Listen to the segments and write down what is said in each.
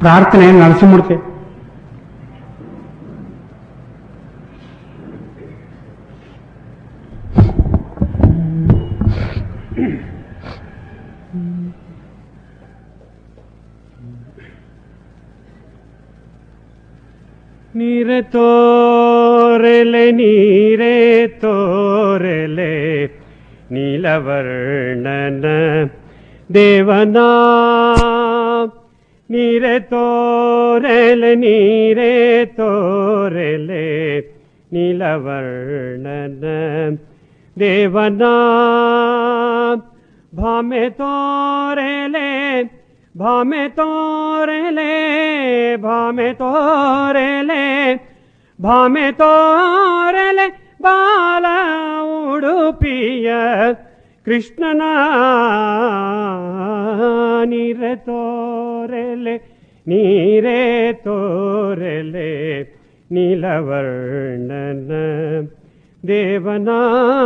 ಪ್ರಾರ್ಥನೆ ನರಸಿಂಹಮೂರ್ತಿ ನೀರೆ ತೋರೆಲೆ ನೀರೇ ತೋರೆಲೆ ನೀಲವರ್ಣನ ದೇವನ ನೀರೆ ತೋರೆಲೆ ನೀರೇ ತೋರೆಲೆ ನೀಲವರ್ಣನ ದೇವನ ಭಾಮೆ ತೋರೆಲೆ ಭಾಮೆ ತೋರೆಲೆ ಭಾಮೆ ತೋರೆಲೆ ಭಾಮೆ ತೋರೆಲೆ ಬಾಲ ಉಡುಪಿಯ ಕೃಷ್ಣನ ನೀರೆ ತೋರೆಲೆ ನೀರೇ ತೋರೆಲೆ ನೀಲವರ್ಣನ ದೇವನಾ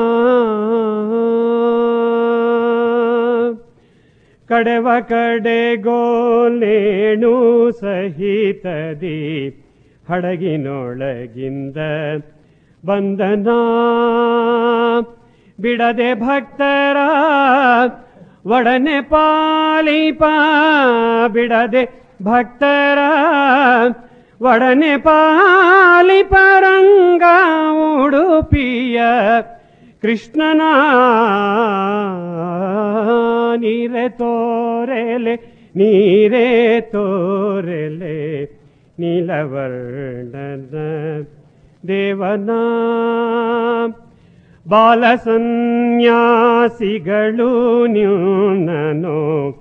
ಕಡೆವ ಕಡೆಗೋಲೇಣು ಸಹಿತದಿ ಹಡಗಿನೊಳಗಿಂದ ಬಂದನ ಬಿಡದೆ ಭಕ್ತರ ಒಡನೆ ಪಾಲಿಪ ಬಿಡದೆ ಭಕ್ತರ ಒಡನೆ ಪಾಲಿಪರಂಗ ಉಡುಪಿಯ ಕೃಷ್ಣನ ನೀರೆ ತೋರೆಲೆ ನೀರೇ ತೋರೆಲೆ ನೀಲವರ್ಣನ ದೇವನ ಬಾಲ ಸನ್ಯಾಸಿಗಳು ನ್ಯೂನನು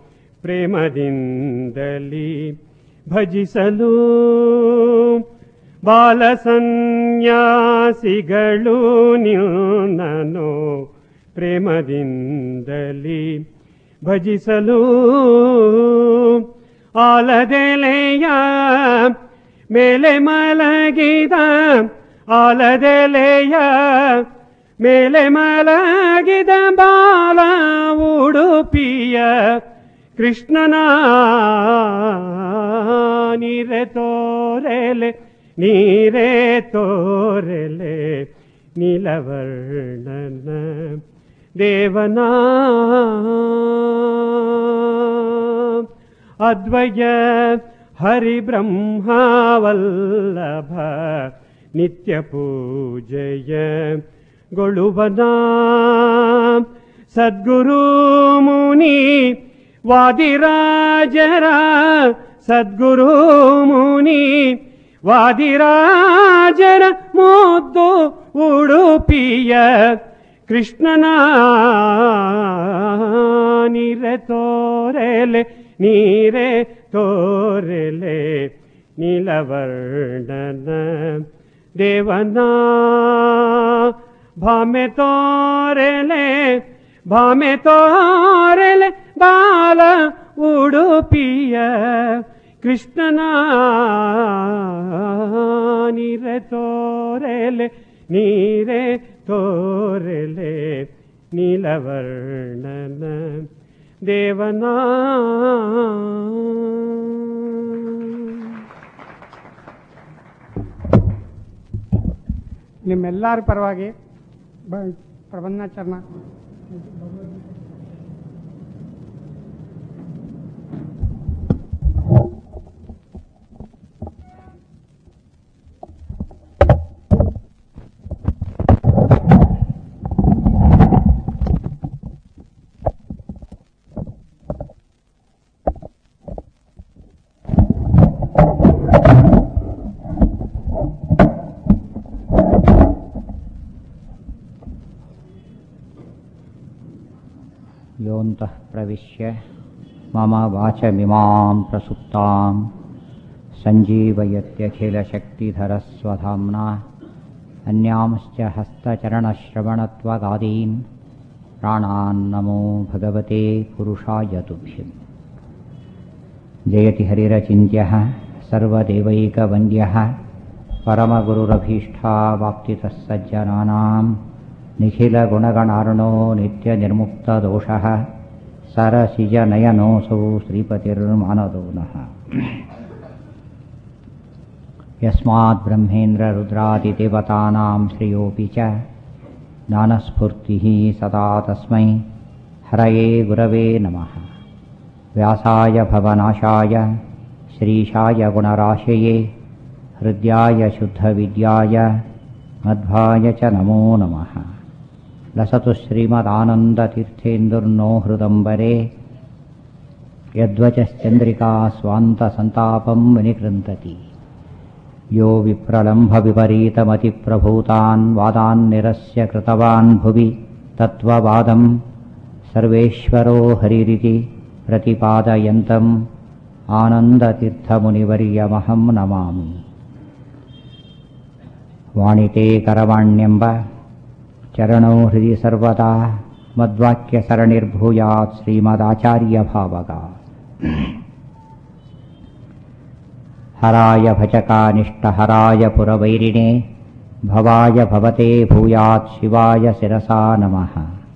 ಪ್ರೇಮದಿಂದಲಿ ಭಜಿಸಲು ಬಾಲ ಸನ್ಯಾಸಿಗಳು ನ್ಯೂನನು ಪ್ರೇಮದಿಂದಲಿ ಭಜಿಸಲು ಆಲದೆಲೆಯ ಮೇಲೆ ಮಲಗಿದ ಆಲದೆಲೆಯ ಮೇಲೆ ಮಲಗಿದ ಬಾಲ ಉಡುಪಿಯ ಕೃಷ್ಣನ ನೀರೆ ತೋರೆಲೆ ನೀರೇ ತೋರೆಲೆ ನೀಲವರ್ಣನ ದೇವನ ಅದ್ವಯ ಹರಿಬ್ರಹ್ಮವಲ್ಲಭ ನಿತ್ಯ ಪೂಜೆಯ ಗೊಳುವನ ಸದ್ಗುರು ಮುನಿ ವಾದಿರಾಜರ ಸದ್ಗುರು ಮುನಿ ವಾದಿರಾಜರ ಮುದ್ದು ಉಡುಪಿಯ ಕೃಷ್ಣನ ನೀರೆ ತೋರೆಲೆ ನೀರೆ ತೋರೆಲೆ ನೀಲವರ್ಣನ ದೇವನ ಭಾಮೆ ತೋರೆಲೆ ಭಾಮೆ ತೋರೆಲೆ ಬಾಲ ಉಡುಪಿಯ ಕೃಷ್ಣನ ನೀರೆ ತೋರೆಲೆ ನೀರೆ ತೋರೆಲೆ ನೀಲವರ್ಣನ ದೇವನ ನಿಮ್ಮೆಲ್ಲರ ಪರವಾಗಿ ಬ ಪ್ರಬಂಧಾಚರಣ योऽन्तः प्रविश्य मम वाचमिमां प्रसुप्तां सञ्जीवयत्यखिलशक्तिधरस्वधाम्ना अन्यांश्च हस्तचरणश्रवणत्वगादीन् प्राणान्नमो भगवते पुरुषाय तुभ्यम् जयति हरिरचिन्त्यः सर्वदेवैकवन्द्यः परमगुरुरभीष्टावाप्तितः सज्जनानां निखिलगुणगणार्णो नित्यनिर्मुक्तदोषः सरसिजनयनोऽसौ श्रीपतिर्मानदो नः यस्मात् ब्रह्मेन्द्ररुद्रादिदेवतानां श्रेयोऽपि च ज्ञानस्फूर्तिः सदा तस्मै हरये गुरवे नमः व्यासाय भवनाशाय श्रीशाय गुणराशये हृद्याय शुद्धविद्याय मध्वाय च नमो नमः लसतु श्रीमदानन्दतीर्थेन्दुर्नो हृदम्बरे यद्वचश्चन्द्रिका स्वान्तसन्तापं विनिकृन्तति यो विप्रलम्भविपरीतमतिप्रभूतान् वादान् निरस्य कृतवान् भुवि तत्त्ववादं सर्वेश्वरो हरिरिति प्रतिपादयन्तम् आनन्दतीर्थमुनिवर्यमहं नमामि वाणिते करवाण्यम्ब चरणौ हृदि सर्वदा मद्वाक्यसरणिर्भूयात् श्रीमदाचार्यभावगा हराय भजकानिष्टहराय पुरवैरिणे भवाय भवते भूयात् शिवाय शिरसा नमः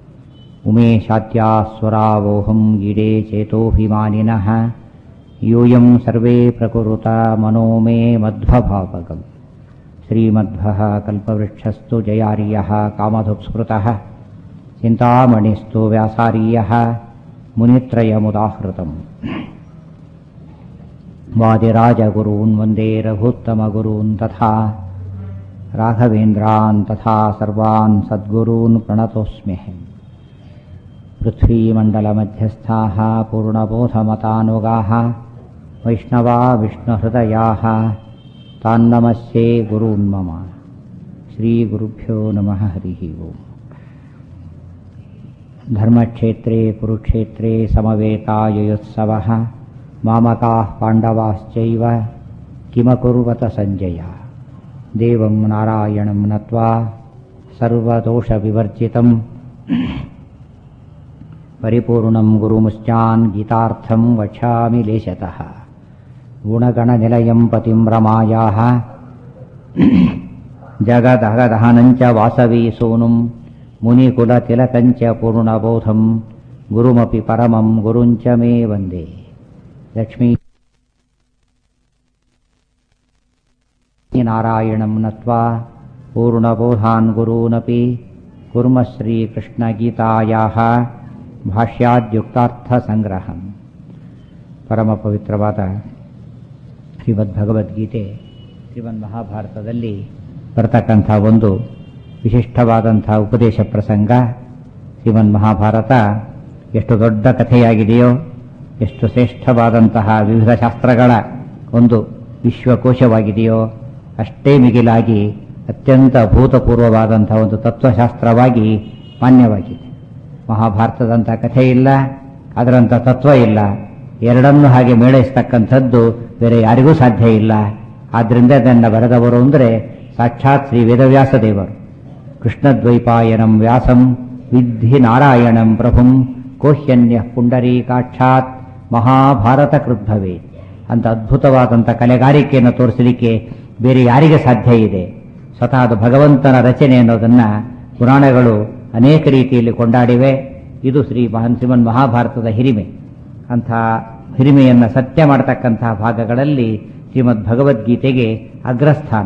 उमेशाद्यास्वरावोऽहं गिडे चेतोऽभिमानिनः यूयं सर्वे प्रकुरुत मनो मे मध्वभावगम् श्रीमध्वः कल्पवृक्षस्तु जयार्यः कामधुक्स्मृतः चिन्तामणिस्तु व्यासार्यः मुनित्रयमुदाहृतम् वादिराजगुरून् वन्दे रघुत्तमगुरून् तथा राघवेन्द्रान् तथा सर्वान् सद्गुरून् प्रणतोऽस्म्यहम् पृथ्वीमण्डलमध्यस्थाः पूर्णबोधमतानुगाः वैष्णवा विष्णुहृदयाः तान्नमस्ये गुरून् मम श्रीगुरुभ्यो नमः हरिः ओम् धर्मक्षेत्रे कुरुक्षेत्रे समवेतायुयोत्सवः मामकाः पाण्डवाश्चैव किमकुर्वत सञ्जय देवं नारायणं नत्वा सर्वदोषविवर्जितं परिपूर्णं गुरुमुश्चान् गीतार्थं वक्षामि लेशतः गुणगणनिलयं पतिं रमायाः जगदहगदहनञ्च वासवी सूनुं मुनिकुलतिलकञ्च पूर्णबोधं गुरुमपि परमं गुरुञ्च मे वन्दे लक्ष्मी नारायणं नत्वा पूर्णबोधान् गुरूनपि कुर्मः श्रीकृष्णगीतायाः ಭಾಷ್ಯಾದ್ಯುಕ್ತಾರ್ಥಸಂಗ್ರಹಂ ಪರಮ ಪವಿತ್ರವಾದ ಶ್ರೀಮದ್ ಭಗವದ್ಗೀತೆ ಶ್ರೀಮದ್ ಮಹಾಭಾರತದಲ್ಲಿ ಬರ್ತಕ್ಕಂಥ ಒಂದು ವಿಶಿಷ್ಟವಾದಂಥ ಉಪದೇಶ ಪ್ರಸಂಗ ಶ್ರೀಮದ್ ಮಹಾಭಾರತ ಎಷ್ಟು ದೊಡ್ಡ ಕಥೆಯಾಗಿದೆಯೋ ಎಷ್ಟು ಶ್ರೇಷ್ಠವಾದಂತಹ ವಿವಿಧ ಶಾಸ್ತ್ರಗಳ ಒಂದು ವಿಶ್ವಕೋಶವಾಗಿದೆಯೋ ಅಷ್ಟೇ ಮಿಗಿಲಾಗಿ ಅತ್ಯಂತ ಅಭೂತಪೂರ್ವವಾದಂಥ ಒಂದು ತತ್ವಶಾಸ್ತ್ರವಾಗಿ ಮಾನ್ಯವಾಗಿದೆ ಮಹಾಭಾರತದಂಥ ಕಥೆ ಇಲ್ಲ ಅದರಂಥ ತತ್ವ ಇಲ್ಲ ಎರಡನ್ನೂ ಹಾಗೆ ಮೇಳೈಸ್ತಕ್ಕಂಥದ್ದು ಬೇರೆ ಯಾರಿಗೂ ಸಾಧ್ಯ ಇಲ್ಲ ಆದ್ದರಿಂದ ಅದನ್ನು ಬರೆದವರು ಅಂದರೆ ಸಾಕ್ಷಾತ್ ಶ್ರೀ ವೇದವ್ಯಾಸ ದೇವರು ಕೃಷ್ಣದ್ವೈಪಾಯನಂ ವ್ಯಾಸಂ ವಿದ್ಧಿ ನಾರಾಯಣಂ ಪ್ರಭುಂ ಕೋಹ್ಯನ್ಯ ಪುಂಡರೀಕಾಕ್ಷಾತ್ ಮಹಾಭಾರತ ಕೃದ್ಭವೇ ಅಂತ ಅದ್ಭುತವಾದಂಥ ಕಲೆಗಾರಿಕೆಯನ್ನು ತೋರಿಸಲಿಕ್ಕೆ ಬೇರೆ ಯಾರಿಗೆ ಸಾಧ್ಯ ಇದೆ ಸ್ವತಃ ಅದು ಭಗವಂತನ ರಚನೆ ಅನ್ನೋದನ್ನು ಪುರಾಣಗಳು ಅನೇಕ ರೀತಿಯಲ್ಲಿ ಕೊಂಡಾಡಿವೆ ಇದು ಶ್ರೀ ಮಹಾನ್ ಶ್ರೀಮನ್ ಮಹಾಭಾರತದ ಹಿರಿಮೆ ಅಂಥ ಹಿರಿಮೆಯನ್ನು ಸತ್ಯ ಮಾಡತಕ್ಕಂತಹ ಭಾಗಗಳಲ್ಲಿ ಶ್ರೀಮದ್ ಭಗವದ್ಗೀತೆಗೆ ಅಗ್ರಸ್ಥಾನ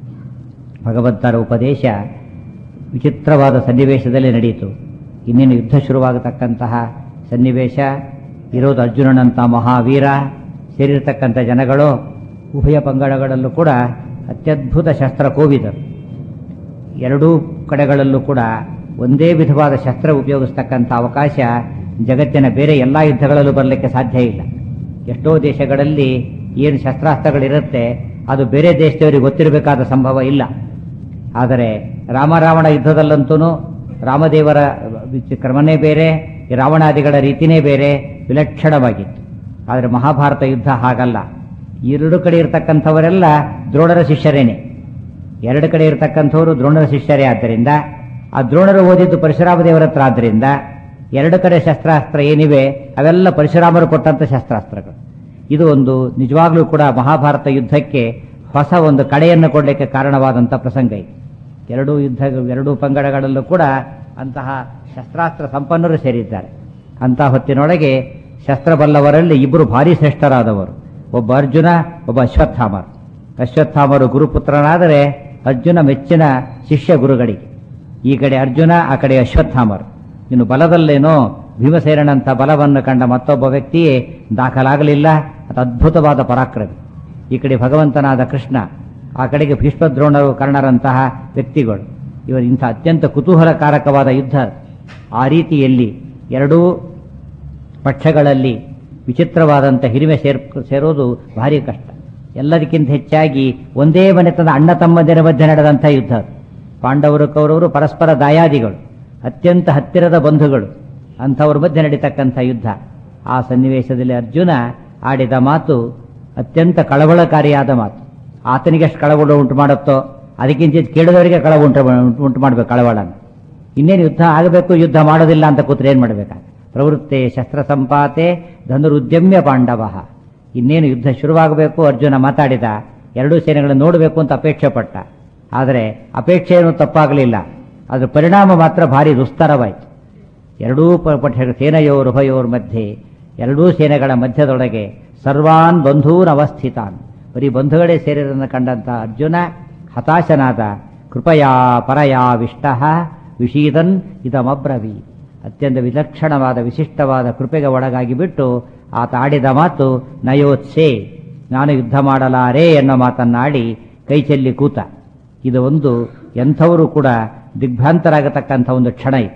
ಭಗವಂತನ ಉಪದೇಶ ವಿಚಿತ್ರವಾದ ಸನ್ನಿವೇಶದಲ್ಲಿ ನಡೆಯಿತು ಇನ್ನೇನು ಯುದ್ಧ ಶುರುವಾಗತಕ್ಕಂತಹ ಸನ್ನಿವೇಶ ಇರೋದು ಅರ್ಜುನನಂಥ ಮಹಾವೀರ ಸೇರಿರ್ತಕ್ಕಂಥ ಜನಗಳು ಉಭಯ ಪಂಗಡಗಳಲ್ಲೂ ಕೂಡ ಅತ್ಯದ್ಭುತ ಶಸ್ತ್ರ ಕೋವಿದರು ಎರಡೂ ಕಡೆಗಳಲ್ಲೂ ಕೂಡ ಒಂದೇ ವಿಧವಾದ ಶಸ್ತ್ರ ಉಪಯೋಗಿಸ್ತಕ್ಕಂಥ ಅವಕಾಶ ಜಗತ್ತಿನ ಬೇರೆ ಎಲ್ಲ ಯುದ್ಧಗಳಲ್ಲೂ ಬರಲಿಕ್ಕೆ ಸಾಧ್ಯ ಇಲ್ಲ ಎಷ್ಟೋ ದೇಶಗಳಲ್ಲಿ ಏನು ಶಸ್ತ್ರಾಸ್ತ್ರಗಳಿರುತ್ತೆ ಅದು ಬೇರೆ ದೇಶದವರಿಗೆ ಗೊತ್ತಿರಬೇಕಾದ ಸಂಭವ ಇಲ್ಲ ಆದರೆ ರಾಮರಾವಣ ಯುದ್ಧದಲ್ಲಂತೂ ರಾಮದೇವರ ಕ್ರಮನೇ ಬೇರೆ ಈ ರಾವಣಾದಿಗಳ ರೀತಿನೇ ಬೇರೆ ವಿಲಕ್ಷಣವಾಗಿತ್ತು ಆದರೆ ಮಹಾಭಾರತ ಯುದ್ಧ ಹಾಗಲ್ಲ ಎರಡು ಕಡೆ ಇರತಕ್ಕಂಥವರೆಲ್ಲ ದ್ರೋಣರ ಶಿಷ್ಯರೇನೆ ಎರಡು ಕಡೆ ಇರತಕ್ಕಂಥವರು ದ್ರೋಣರ ಶಿಷ್ಯರೇ ಆದ್ದರಿಂದ ಆ ದ್ರೋಣರು ಓದಿದ್ದು ಪರಶುರಾಮ ದೇವರ ಹತ್ರ ಆದ್ದರಿಂದ ಎರಡು ಕಡೆ ಶಸ್ತ್ರಾಸ್ತ್ರ ಏನಿವೆ ಅವೆಲ್ಲ ಪರಶುರಾಮರು ಕೊಟ್ಟಂಥ ಶಸ್ತ್ರಾಸ್ತ್ರಗಳು ಇದು ಒಂದು ನಿಜವಾಗ್ಲೂ ಕೂಡ ಮಹಾಭಾರತ ಯುದ್ಧಕ್ಕೆ ಹೊಸ ಒಂದು ಕಡೆಯನ್ನು ಕೊಡಲಿಕ್ಕೆ ಕಾರಣವಾದಂಥ ಪ್ರಸಂಗ ಇದು ಎರಡೂ ಯುದ್ಧ ಎರಡೂ ಪಂಗಡಗಳಲ್ಲೂ ಕೂಡ ಅಂತಹ ಶಸ್ತ್ರಾಸ್ತ್ರ ಸಂಪನ್ನರು ಸೇರಿದ್ದಾರೆ ಅಂತಹ ಹೊತ್ತಿನೊಳಗೆ ಶಸ್ತ್ರ ಬಲ್ಲವರಲ್ಲಿ ಇಬ್ಬರು ಭಾರಿ ಶ್ರೇಷ್ಠರಾದವರು ಒಬ್ಬ ಅರ್ಜುನ ಒಬ್ಬ ಅಶ್ವತ್ಥಾಮರ್ ಅಶ್ವತ್ಥಾಮರು ಗುರುಪುತ್ರನಾದರೆ ಅರ್ಜುನ ಮೆಚ್ಚಿನ ಶಿಷ್ಯ ಗುರುಗಳಿಗೆ ಈ ಕಡೆ ಅರ್ಜುನ ಆ ಕಡೆ ಅಶ್ವತ್ಥಾಮರು ಇನ್ನು ಬಲದಲ್ಲೇನೋ ಭೀಮಸೇನಂಥ ಬಲವನ್ನು ಕಂಡ ಮತ್ತೊಬ್ಬ ವ್ಯಕ್ತಿಯೇ ದಾಖಲಾಗಲಿಲ್ಲ ಅದು ಅದ್ಭುತವಾದ ಪರಾಕ್ರಮಿ ಈ ಕಡೆ ಭಗವಂತನಾದ ಕೃಷ್ಣ ಆ ಕಡೆಗೆ ಭೀಷ್ಮದ್ರೋಣರು ಕರ್ಣರಂತಹ ವ್ಯಕ್ತಿಗಳು ಇವರು ಇಂಥ ಅತ್ಯಂತ ಕುತೂಹಲಕಾರಕವಾದ ಯುದ್ಧ ಆ ರೀತಿಯಲ್ಲಿ ಎರಡೂ ಪಕ್ಷಗಳಲ್ಲಿ ವಿಚಿತ್ರವಾದಂಥ ಹಿರಿಮೆ ಸೇರ್ ಸೇರೋದು ಭಾರಿ ಕಷ್ಟ ಎಲ್ಲದಕ್ಕಿಂತ ಹೆಚ್ಚಾಗಿ ಒಂದೇ ಮನೆತನದ ಅಣ್ಣ ತಮ್ಮಂದಿರ ಮಧ್ಯೆ ನಡೆದಂಥ ಯುದ್ಧ ಅದು. ಪಾಂಡವರು ಕೌರವರು ಪರಸ್ಪರ ದಾಯಾದಿಗಳು ಅತ್ಯಂತ ಹತ್ತಿರದ ಬಂಧುಗಳು ಅಂಥವ್ರ ಮಧ್ಯೆ ನಡೀತಕ್ಕಂಥ ಯುದ್ಧ ಆ ಸನ್ನಿವೇಶದಲ್ಲಿ ಅರ್ಜುನ ಆಡಿದ ಮಾತು ಅತ್ಯಂತ ಕಳವಳಕಾರಿಯಾದ ಮಾತು ಆತನಿಗೆ ಎಷ್ಟು ಕಳವಳ ಉಂಟು ಮಾಡುತ್ತೋ ಅದಕ್ಕಿಂತ ಕೇಳಿದವರಿಗೆ ಕಳವ ಉಂಟು ಉಂಟು ಮಾಡಬೇಕು ಕಳವಳನ ಇನ್ನೇನು ಯುದ್ಧ ಆಗಬೇಕು ಯುದ್ಧ ಮಾಡೋದಿಲ್ಲ ಅಂತ ಕೂತ್ರೆ ಏನ್ ಮಾಡಬೇಕಾಗ ಪ್ರವೃತ್ತೆ ಶಸ್ತ್ರ ಸಂಪಾತೆ ಧನುರುದ್ಯಮ್ಯ ಪಾಂಡವ ಇನ್ನೇನು ಯುದ್ಧ ಶುರುವಾಗಬೇಕು ಅರ್ಜುನ ಮಾತಾಡಿದ ಎರಡೂ ಸೇನೆಗಳನ್ನು ನೋಡಬೇಕು ಅಂತ ಅಪೇಕ್ಷೆ ಪಟ್ಟ ಆದರೆ ಅಪೇಕ್ಷೆ ಏನು ತಪ್ಪಾಗಲಿಲ್ಲ ಅದರ ಪರಿಣಾಮ ಮಾತ್ರ ಭಾರಿ ದುಸ್ತರವಾಯಿತು ಎರಡೂ ಪ- ಪಕ್ಷ ಸೇನೆಯೋರ್ ಉಭಯೋರ್ ಮಧ್ಯೆ ಎರಡೂ ಸೇನೆಗಳ ಮಧ್ಯದೊಳಗೆ ಸರ್ವಾನ್ ಬಂಧೂನ್ ಅವಸ್ಥಿತಾನ್ ಬರೀ ಬಂಧುಗಳೇ ಸೇರಿರನ್ನು ಕಂಡಂತ ಅರ್ಜುನ ಹತಾಶನಾದ ಕೃಪಯಾ ಪರಯಾ ವಿಷ್ಟ ವಿಷೀದನ್ ಇದಮಬ್ರವಿ ಅತ್ಯಂತ ವಿಲಕ್ಷಣವಾದ ವಿಶಿಷ್ಟವಾದ ಕೃಪೆಗೆ ಒಳಗಾಗಿ ಬಿಟ್ಟು ಆತ ಆಡಿದ ಮಾತು ನಯೋತ್ಸೆ ನಾನು ಯುದ್ಧ ಮಾಡಲಾರೆ ಎನ್ನೋ ಮಾತನ್ನಾಡಿ ಕೈ ಚೆಲ್ಲಿ ಕೂತ ಇದು ಒಂದು ಎಂಥವರು ಕೂಡ ದಿಗ್ಭ್ರಾಂತರಾಗತಕ್ಕಂಥ ಒಂದು ಕ್ಷಣ ಇತ್ತು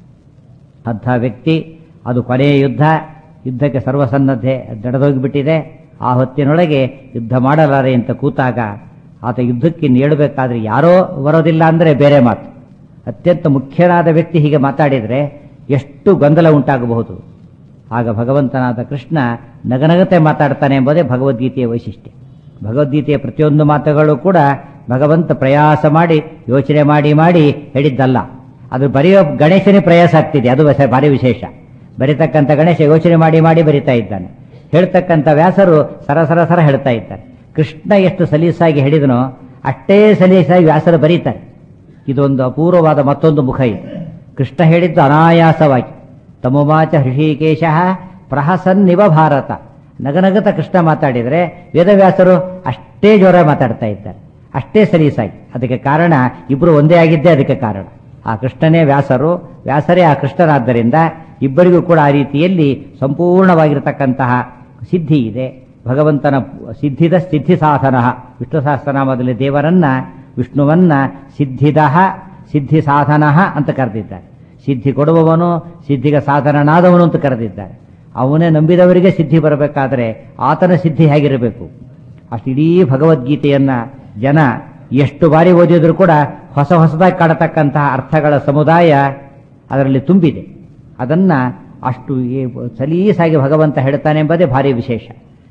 ಅಂಥ ವ್ಯಕ್ತಿ ಅದು ಕೊನೆಯ ಯುದ್ಧ ಯುದ್ಧಕ್ಕೆ ಸರ್ವಸನ್ನದ್ಧೆ ನಡೆದೋಗಿಬಿಟ್ಟಿದೆ ಆ ಹೊತ್ತಿನೊಳಗೆ ಯುದ್ಧ ಮಾಡಲಾರೆ ಅಂತ ಕೂತಾಗ ಆತ ಯುದ್ಧಕ್ಕೆ ನೀಡಬೇಕಾದ್ರೆ ಯಾರೋ ಬರೋದಿಲ್ಲ ಅಂದರೆ ಬೇರೆ ಮಾತು ಅತ್ಯಂತ ಮುಖ್ಯನಾದ ವ್ಯಕ್ತಿ ಹೀಗೆ ಮಾತಾಡಿದರೆ ಎಷ್ಟು ಗೊಂದಲ ಉಂಟಾಗಬಹುದು ಆಗ ಭಗವಂತನಾದ ಕೃಷ್ಣ ನಗನಗತೆ ಮಾತಾಡ್ತಾನೆ ಎಂಬುದೇ ಭಗವದ್ಗೀತೆಯ ವೈಶಿಷ್ಟ್ಯ ಭಗವದ್ಗೀತೆಯ ಪ್ರತಿಯೊಂದು ಮಾತುಗಳು ಕೂಡ ಭಗವಂತ ಪ್ರಯಾಸ ಮಾಡಿ ಯೋಚನೆ ಮಾಡಿ ಮಾಡಿ ಹೇಳಿದ್ದಲ್ಲ ಅದು ಬರೆಯೋ ಗಣೇಶನೇ ಪ್ರಯಾಸ ಆಗ್ತಿದೆ ಅದು ವಸ- ಭಾರಿ ವಿಶೇಷ ಬರೀತಕ್ಕಂಥ ಗಣೇಶ ಯೋಚನೆ ಮಾಡಿ ಮಾಡಿ ಬರಿತಾ ಇದ್ದಾನೆ ಹೇಳ್ತಕ್ಕಂಥ ವ್ಯಾಸರು ಸರ ಸರ ಸರ ಹೇಳ್ತಾ ಇದ್ದಾರೆ ಕೃಷ್ಣ ಎಷ್ಟು ಸಲೀಸಾಗಿ ಹೇಳಿದನೋ ಅಷ್ಟೇ ಸಲೀಸಾಗಿ ವ್ಯಾಸರು ಬರೀತಾರೆ ಇದೊಂದು ಅಪೂರ್ವವಾದ ಮತ್ತೊಂದು ಮುಖ ಇದೆ ಕೃಷ್ಣ ಹೇಳಿದ್ದು ಅನಾಯಾಸವಾಗಿ ತಮೋಮಾಚ ಹೃಷಿಕೇಶ ಪ್ರಹಸನ್ನಿವ ಭಾರತ ನಗನಗತ ಕೃಷ್ಣ ಮಾತಾಡಿದರೆ ವೇದವ್ಯಾಸರು ಅಷ್ಟೇ ಜೋರ ಮಾತಾಡ್ತಾ ಇದ್ದಾರೆ ಅಷ್ಟೇ ಸಲೀಸಾಗಿ ಅದಕ್ಕೆ ಕಾರಣ ಇಬ್ಬರು ಒಂದೇ ಆಗಿದ್ದೇ ಅದಕ್ಕೆ ಕಾರಣ ಆ ಕೃಷ್ಣನೇ ವ್ಯಾಸರು ವ್ಯಾಸರೇ ಆ ಕೃಷ್ಣನಾದ್ದರಿಂದ ಇಬ್ಬರಿಗೂ ಕೂಡ ಆ ರೀತಿಯಲ್ಲಿ ಸಂಪೂರ್ಣವಾಗಿರತಕ್ಕಂತಹ ಸಿದ್ಧಿ ಇದೆ ಭಗವಂತನ ಸಿದ್ಧಿದ ಸಿದ್ಧಿ ಸಾಧನ ವಿಷ್ಣು ಸಹಸ್ರನಾಮದಲ್ಲಿ ದೇವರನ್ನ ವಿಷ್ಣುವನ್ನ ಸಿದ್ಧಿದ ಸಿದ್ಧಿ ಸಾಧನ ಅಂತ ಕರೆದಿದ್ದಾರೆ ಸಿದ್ಧಿ ಕೊಡುವವನು ಸಿದ್ಧಿಗೆ ಸಾಧನನಾದವನು ಅಂತ ಕರೆದಿದ್ದಾರೆ ಅವನೇ ನಂಬಿದವರಿಗೆ ಸಿದ್ಧಿ ಬರಬೇಕಾದ್ರೆ ಆತನ ಸಿದ್ಧಿ ಹೇಗಿರಬೇಕು ಅಷ್ಟು ಇಡೀ ಭಗವದ್ಗೀತೆಯನ್ನ ಜನ ಎಷ್ಟು ಬಾರಿ ಓದಿದ್ರು ಕೂಡ ಹೊಸ ಹೊಸದಾಗಿ ಕಾಣತಕ್ಕಂತಹ ಅರ್ಥಗಳ ಸಮುದಾಯ ಅದರಲ್ಲಿ ತುಂಬಿದೆ ಅದನ್ನ ಅಷ್ಟು ಏ- ಸಲೀಸಾಗಿ ಭಗವಂತ ಹೇಳ್ತಾನೆ ಎಂಬುದೇ ಭಾರಿ ವಿಶೇಷ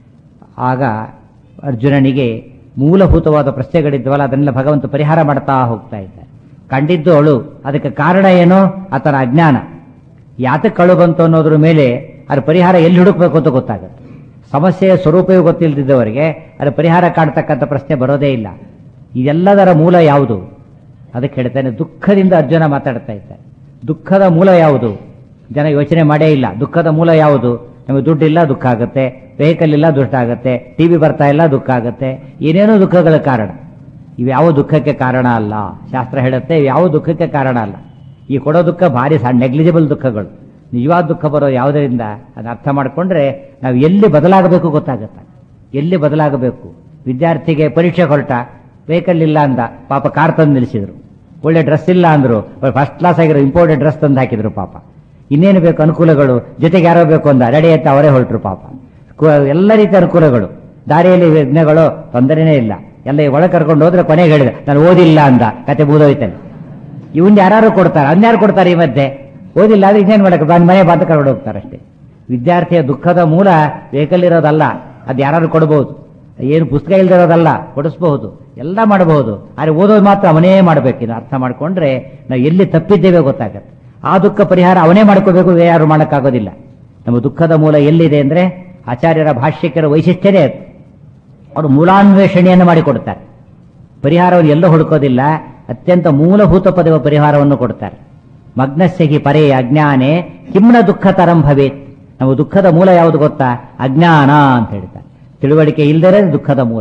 ಆಗ ಅರ್ಜುನನಿಗೆ ಮೂಲಭೂತವಾದ ಪ್ರಶ್ನೆಗಳಿದ್ವಲ್ಲ ಅದನ್ನೆಲ್ಲ ಭಗವಂತ ಪರಿಹಾರ ಮಾಡ್ತಾ ಹೋಗ್ತಾ ಇದ್ದಾರೆ ಕಂಡಿದ್ದು ಅಳು ಅದಕ್ಕೆ ಕಾರಣ ಏನು ಆತನ ಅಜ್ಞಾನ ಯಾತಕ್ಕೆ ಕಳು ಬಂತು ಅನ್ನೋದ್ರ ಮೇಲೆ ಅದ್ರ ಪರಿಹಾರ ಎಲ್ಲಿ ಹುಡುಕ್ಬೇಕು ಅಂತ ಗೊತ್ತಾಗುತ್ತೆ ಸಮಸ್ಯೆಯ ಸ್ವರೂಪವೇ ಗೊತ್ತಿಲ್ಲದಿದ್ದವರಿಗೆ ಅದರ ಪರಿಹಾರ ಕಾಡ್ತಕ್ಕಂಥ ಪ್ರಶ್ನೆ ಬರೋದೇ ಇಲ್ಲ ಇದೆಲ್ಲದರ ಮೂಲ ಯಾವುದು ಅದಕ್ಕೆ ಹೇಳ್ತಾನೆ ದುಃಖದಿಂದ ಅರ್ಜುನ ಮಾತಾಡ್ತಾ ಇದ್ದಾರೆ ದುಃಖದ ಮೂಲ ಯಾವುದು ಜನ ಯೋಚನೆ ಮಾಡೇ ಇಲ್ಲ ದುಃಖದ ಮೂಲ ಯಾವುದು ನಮಗೆ ದುಡ್ಡಿಲ್ಲ ದುಃಖ ಆಗುತ್ತೆ ವೆಹಿಕಲ್ ಇಲ್ಲ ದುಷ್ಟ ಆಗುತ್ತೆ ಟಿವಿ ಬರ್ತಾ ಇಲ್ಲ ದುಃಖ ಆಗುತ್ತೆ ಏನೇನೋ ದುಃಖಗಳ ಕಾರಣ ಇವ್ಯಾವ ದುಃಖಕ್ಕೆ ಕಾರಣ ಅಲ್ಲ ಶಾಸ್ತ್ರ ಹೇಳುತ್ತೆ ಯಾವ ದುಃಖಕ್ಕೆ ಕಾರಣ ಅಲ್ಲ ಈ ಕೊಡೋ ದುಃಖ ಭಾರಿ ಸಣ್ಣ ನೆಗ್ಲಿಜಿಬಲ್ ದುಃಖಗಳು ನಿಜವಾದ ದುಃಖ ಬರೋ ಯಾವುದರಿಂದ ಅದನ್ನ ಅರ್ಥ ಮಾಡಿಕೊಂಡ್ರೆ ನಾವು ಎಲ್ಲಿ ಬದಲಾಗಬೇಕು ಗೊತ್ತಾಗುತ್ತೆ ಎಲ್ಲಿ ಬದಲಾಗಬೇಕು ವಿದ್ಯಾರ್ಥಿಗೆ ಪರೀಕ್ಷೆ ಹೊರಟ ವೆಹಿಕಲ್ ಇಲ್ಲ ಅಂದ ಪಾಪ ಕಾರ್ ತಂದು ನಿಲ್ಲಿಸಿದ್ರು ಒಳ್ಳೆ ಡ್ರೆಸ್ ಇಲ್ಲ ಅಂದ್ರು ಫಸ್ಟ್ ಕ್ಲಾಸ್ ಆಗಿರೋ ಇಂಪೋರ್ಟೆಡ್ ಡ್ರೆಸ್ ತಂದು ಹಾಕಿದ್ರು ಪಾಪ ಇನ್ನೇನು ಬೇಕು ಅನುಕೂಲಗಳು ಜೊತೆಗೆ ಯಾರೋ ಬೇಕು ಅಂದ ರೆಡಿ ಅಂತ ಅವರೇ ಹೊರಟರು ಪಾಪ ಕು- ಎಲ್ಲ ರೀತಿಯ ಅನುಕೂಲಗಳು ದಾರಿಯಲ್ಲಿ ವಿಘ್ನಗಳು ತೊಂದರೆನೇ ಇಲ್ಲ ಎಲ್ಲ ಒಳಗೆ ಕರ್ಕೊಂಡು ಹೋದ್ರೆ ಕೊನೆಗೆ ಹೇಳಿದೆ ನಾನು ಓದಿಲ್ಲ ಅಂದ ಕತೆ ಬೂದೋಯ್ತಾನೆ ಇವನ್ ಯಾರು ಕೊಡ್ತಾರೆ ಅನ್ಯಾರು ಕೊಡ್ತಾರೆ ಈ ಮಧ್ಯೆ ಓದಿಲ್ಲ ಅಂದ್ರೆ ಇನ್ನೇನು ಮಾಡಕ್ಕೆ ಬಂದ್ ಮನೆ ಬಂದು ಕರ್ಕೊಂಡು ಹೋಗ್ತಾರೆ ಅಷ್ಟೇ ವಿದ್ಯಾರ್ಥಿಯ ದುಃಖದ ಮೂಲ ವೆಹಿಕಲ್ ಇರೋದಲ್ಲ ಅದು ಯಾರು ಕೊಡಬಹುದು ಏನು ಪುಸ್ತಕ ಇಲ್ದಿರೋದಲ್ಲ ಕೊಡಿಸಬಹುದು ಎಲ್ಲ ಮಾಡಬಹುದು ಆದರೆ ಓದೋದು ಮಾತ್ರ ಅವನೇ ಮಾಡಬೇಕು ಇದು ಅರ್ಥ ಮಾಡ್ಕೊಂಡ್ರೆ ನಾವು ಎಲ್ಲಿ ತಪ್ಪಿದ್ದೇವೆ ಗೊತ್ತಾಗತ್ತೆ ಆ ದುಃಖ ಪರಿಹಾರ ಅವನೇ ಮಾಡ್ಕೋಬೇಕು ಬೇರೆ ಯಾರು ಮಾಡೋಕ್ಕಾಗೋದಿಲ್ಲ ನಮ್ಮ ದುಃಖದ ಮೂಲ ಎಲ್ಲಿದೆ ಅಂದ್ರೆ ಆಚಾರ್ಯರ ಭಾಷ್ಯಕರ ವೈಶಿಷ್ಟ್ಯನೇ ಅದು ಅವರು ಮೂಲಾನ್ವೇಷಣೆಯನ್ನು ಮಾಡಿಕೊಡ್ತಾರೆ ಪರಿಹಾರವನ್ನು ಎಲ್ಲೂ ಹುಡುಕೋದಿಲ್ಲ ಅತ್ಯಂತ ಮೂಲಭೂತ ಪದವ ಪರಿಹಾರವನ್ನು ಕೊಡ್ತಾರೆ ಮಗ್ನಸ್ಯ ಹಿ ಪರೇ ಅಜ್ಞಾನೇ ಕಿಮ್ನ ದುಃಖ ತರಂ ಭವೇತ್ ನಾವು ದುಃಖದ ಮೂಲ ಯಾವುದು ಗೊತ್ತಾ ಅಜ್ಞಾನ ಅಂತ ಹೇಳ್ತಾರೆ ತಿಳುವಳಿಕೆ ಇಲ್ಲದೇ ದುಃಖದ ಮೂಲ